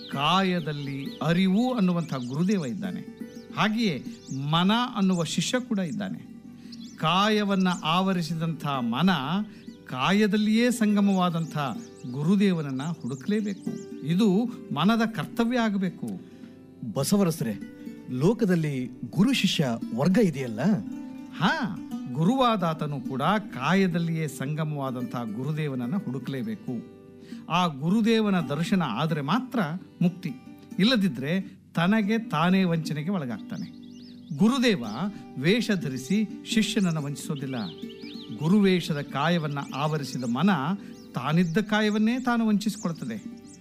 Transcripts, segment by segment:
ಕಾಯದಲ್ಲಿ ಅರಿವು ಅನ್ನುವಂಥ ಗುರುದೇವ ಇದ್ದಾನೆ ಹಾಗೆಯೇ ಮನ ಅನ್ನುವ ಶಿಷ್ಯ ಕೂಡ ಇದ್ದಾನೆ ಕಾಯವನ್ನು ಆವರಿಸಿದಂಥ ಮನ ಕಾಯದಲ್ಲಿಯೇ ಸಂಗಮವಾದಂಥ ಗುರುದೇವನನ್ನು ಹುಡುಕಲೇಬೇಕು ಇದು ಮನದ ಕರ್ತವ್ಯ ಆಗಬೇಕು ಬಸವರಸರೆ ಲೋಕದಲ್ಲಿ ಗುರು ಶಿಷ್ಯ ವರ್ಗ ಇದೆಯಲ್ಲ ಹಾ ಗುರುವಾದಾತನು ಕೂಡ ಕಾಯದಲ್ಲಿಯೇ ಸಂಗಮವಾದಂಥ ಗುರುದೇವನನ್ನು ಹುಡುಕಲೇಬೇಕು ಆ ಗುರುದೇವನ ದರ್ಶನ ಆದರೆ ಮಾತ್ರ ಮುಕ್ತಿ ಇಲ್ಲದಿದ್ದರೆ ತನಗೆ ತಾನೇ ವಂಚನೆಗೆ ಒಳಗಾಗ್ತಾನೆ ಗುರುದೇವ ವೇಷ ಧರಿಸಿ ಶಿಷ್ಯನನ್ನು ವಂಚಿಸೋದಿಲ್ಲ ಗುರುವೇಷದ ಕಾಯವನ್ನು ಆವರಿಸಿದ ಮನ ತಾನಿದ್ದ ಕಾಯವನ್ನೇ ತಾನು ವಂಚಿಸಿಕೊಳ್ತದೆ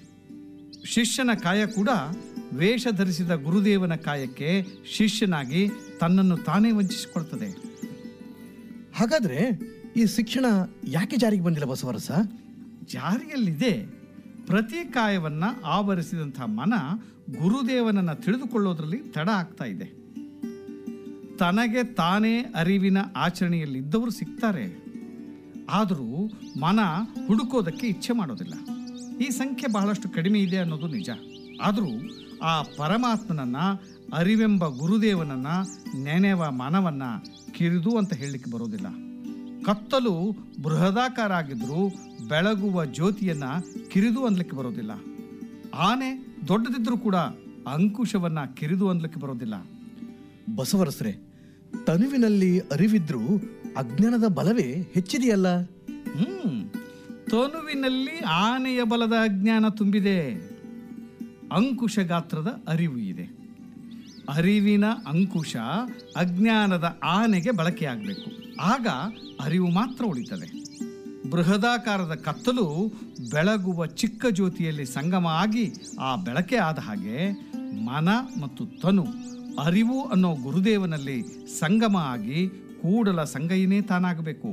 ಶಿಷ್ಯನ ಕಾಯ ಕೂಡ ವೇಷ ಧರಿಸಿದ ಗುರುದೇವನ ಕಾಯಕ್ಕೆ ಶಿಷ್ಯನಾಗಿ ತನ್ನನ್ನು ತಾನೇ ವಂಚಿಸಿಕೊಳ್ತದೆ ಹಾಗಾದ್ರೆ ಈ ಶಿಕ್ಷಣ ಯಾಕೆ ಜಾರಿಗೆ ಬಂದಿಲ್ಲ ಬಸವರಸ ಜಾರಿಯಲ್ಲಿದೆ ಪ್ರತಿ ಕಾಯವನ್ನು ಆವರಿಸಿದಂಥ ಮನ ಗುರುದೇವನನ್ನು ತಿಳಿದುಕೊಳ್ಳೋದ್ರಲ್ಲಿ ತಡ ಆಗ್ತಾ ಇದೆ ತನಗೆ ತಾನೇ ಅರಿವಿನ ಆಚರಣೆಯಲ್ಲಿದ್ದವರು ಸಿಗ್ತಾರೆ ಆದರೂ ಮನ ಹುಡುಕೋದಕ್ಕೆ ಇಚ್ಛೆ ಮಾಡೋದಿಲ್ಲ ಈ ಸಂಖ್ಯೆ ಬಹಳಷ್ಟು ಕಡಿಮೆ ಇದೆ ಅನ್ನೋದು ನಿಜ ಆದರೂ ಆ ಪರಮಾತ್ಮನನ್ನ ಅರಿವೆಂಬ ಗುರುದೇವನನ್ನ ನೆನೆವ ಮನವನ್ನ ಕಿರಿದು ಅಂತ ಹೇಳಲಿಕ್ಕೆ ಬರೋದಿಲ್ಲ ಕತ್ತಲು ಬೃಹದಾಕಾರ ಆಗಿದ್ರೂ ಬೆಳಗುವ ಜ್ಯೋತಿಯನ್ನ ಕಿರಿದು ಅನ್ಲಿಕ್ಕೆ ಬರೋದಿಲ್ಲ ಆನೆ ದೊಡ್ಡದಿದ್ರೂ ಕೂಡ ಅಂಕುಶವನ್ನ ಕಿರಿದು ಅನ್ಲಿಕ್ಕೆ ಬರೋದಿಲ್ಲ ಬಸವರಸರೆ ತನುವಿನಲ್ಲಿ ಅರಿವಿದ್ರೂ ಅಜ್ಞಾನದ ಬಲವೇ ಹೆಚ್ಚಿದೆಯಲ್ಲ ಹ್ಮ್ ತನುವಿನಲ್ಲಿ ಆನೆಯ ಬಲದ ಅಜ್ಞಾನ ತುಂಬಿದೆ ಅಂಕುಶ ಗಾತ್ರದ ಅರಿವು ಇದೆ ಅರಿವಿನ ಅಂಕುಶ ಅಜ್ಞಾನದ ಆನೆಗೆ ಬಳಕೆಯಾಗಬೇಕು ಆಗ ಅರಿವು ಮಾತ್ರ ಉಳಿತದೆ ಬೃಹದಾಕಾರದ ಕತ್ತಲು ಬೆಳಗುವ ಚಿಕ್ಕ ಜ್ಯೋತಿಯಲ್ಲಿ ಸಂಗಮ ಆಗಿ ಆ ಬೆಳಕೆ ಆದ ಹಾಗೆ ಮನ ಮತ್ತು ತನು ಅರಿವು ಅನ್ನೋ ಗುರುದೇವನಲ್ಲಿ ಸಂಗಮ ಆಗಿ ಕೂಡಲ ಸಂಗಯಿನೇ ತಾನಾಗಬೇಕು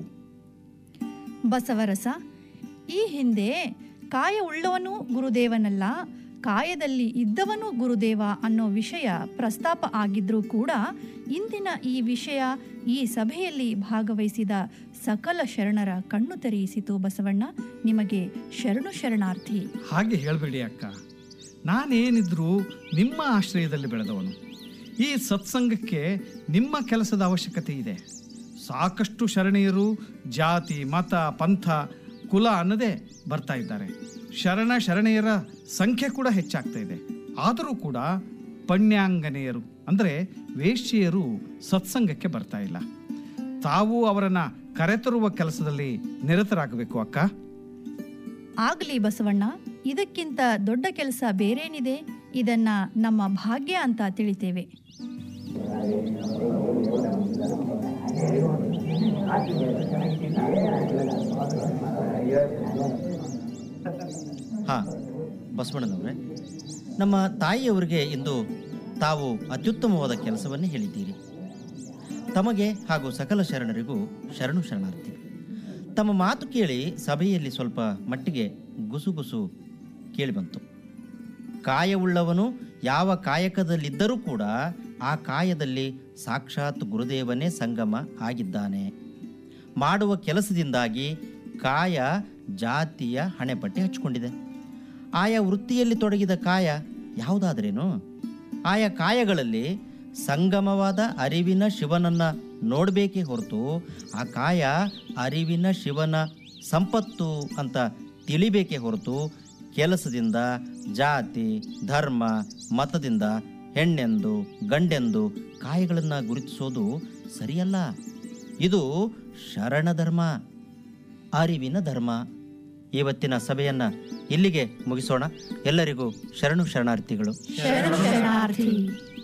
ಬಸವರಸ ಈ ಹಿಂದೆ ಕಾಯ ಉಳ್ಳವನು ಗುರುದೇವನಲ್ಲ ಕಾಯದಲ್ಲಿ ಇದ್ದವನು ಗುರುದೇವ ಅನ್ನೋ ವಿಷಯ ಪ್ರಸ್ತಾಪ ಆಗಿದ್ರೂ ಕೂಡ ಇಂದಿನ ಈ ವಿಷಯ ಈ ಸಭೆಯಲ್ಲಿ ಭಾಗವಹಿಸಿದ ಸಕಲ ಶರಣರ ಕಣ್ಣು ತೆರೆಯಿಸಿತು ಬಸವಣ್ಣ ನಿಮಗೆ ಶರಣು ಶರಣಾರ್ಥಿ ಹಾಗೆ ಹೇಳಬೇಡಿ ಅಕ್ಕ ನಾನೇನಿದ್ರೂ ನಿಮ್ಮ ಆಶ್ರಯದಲ್ಲಿ ಬೆಳೆದವನು ಈ ಸತ್ಸಂಗಕ್ಕೆ ನಿಮ್ಮ ಕೆಲಸದ ಅವಶ್ಯಕತೆ ಇದೆ ಸಾಕಷ್ಟು ಶರಣೀಯರು ಜಾತಿ ಮತ ಪಂಥ ಕುಲ ಅನ್ನದೇ ಬರ್ತಾ ಇದ್ದಾರೆ ಶರಣ ಶರಣೆಯರ ಸಂಖ್ಯೆ ಕೂಡ ಹೆಚ್ಚಾಗ್ತಾ ಇದೆ ಆದರೂ ಕೂಡ ಪಣ್ಯಾಂಗನೆಯರು ಅಂದರೆ ವೇಶ್ಯೆಯರು ಸತ್ಸಂಗಕ್ಕೆ ಬರ್ತಾ ಇಲ್ಲ ತಾವು ಅವರನ್ನ ಕರೆತರುವ ಕೆಲಸದಲ್ಲಿ ನಿರತರಾಗಬೇಕು ಅಕ್ಕ ಆಗಲಿ ಬಸವಣ್ಣ ಇದಕ್ಕಿಂತ ದೊಡ್ಡ ಕೆಲಸ ಬೇರೇನಿದೆ ಇದನ್ನ ನಮ್ಮ ಭಾಗ್ಯ ಅಂತ ತಿಳಿತೇವೆ ಹಾಂ ಬಸವಣ್ಣನವರೇ ನಮ್ಮ ತಾಯಿಯವರಿಗೆ ಇಂದು ತಾವು ಅತ್ಯುತ್ತಮವಾದ ಕೆಲಸವನ್ನೇ ಹೇಳಿದ್ದೀರಿ ತಮಗೆ ಹಾಗೂ ಸಕಲ ಶರಣರಿಗೂ ಶರಣು ಶರಣಾರ್ಥಿ ತಮ್ಮ ಮಾತು ಕೇಳಿ ಸಭೆಯಲ್ಲಿ ಸ್ವಲ್ಪ ಮಟ್ಟಿಗೆ ಗುಸುಗುಸು ಕೇಳಿಬಂತು ಕಾಯವುಳ್ಳವನು ಯಾವ ಕಾಯಕದಲ್ಲಿದ್ದರೂ ಕೂಡ ಆ ಕಾಯದಲ್ಲಿ ಸಾಕ್ಷಾತ್ ಗುರುದೇವನೇ ಸಂಗಮ ಆಗಿದ್ದಾನೆ ಮಾಡುವ ಕೆಲಸದಿಂದಾಗಿ ಕಾಯ ಜಾತಿಯ ಹಣೆಪಟ್ಟಿ ಹಚ್ಕೊಂಡಿದೆ ಆಯಾ ವೃತ್ತಿಯಲ್ಲಿ ತೊಡಗಿದ ಕಾಯ ಯಾವುದಾದ್ರೇನು ಆಯಾ ಕಾಯಗಳಲ್ಲಿ ಸಂಗಮವಾದ ಅರಿವಿನ ಶಿವನನ್ನ ನೋಡಬೇಕೇ ಹೊರತು ಆ ಕಾಯ ಅರಿವಿನ ಶಿವನ ಸಂಪತ್ತು ಅಂತ ತಿಳಿಬೇಕೇ ಹೊರತು ಕೆಲಸದಿಂದ ಜಾತಿ ಧರ್ಮ ಮತದಿಂದ ಹೆಣ್ಣೆಂದು ಗಂಡೆಂದು ಕಾಯಗಳನ್ನು ಗುರುತಿಸೋದು ಸರಿಯಲ್ಲ ಇದು ಶರಣ ಧರ್ಮ ಅರಿವಿನ ಧರ್ಮ ಇವತ್ತಿನ ಸಭೆಯನ್ನ ಇಲ್ಲಿಗೆ ಮುಗಿಸೋಣ ಎಲ್ಲರಿಗೂ ಶರಣು ಶರಣಾರ್ಥಿಗಳು ಶರಣು ಶರಣಾರ್ಥಿ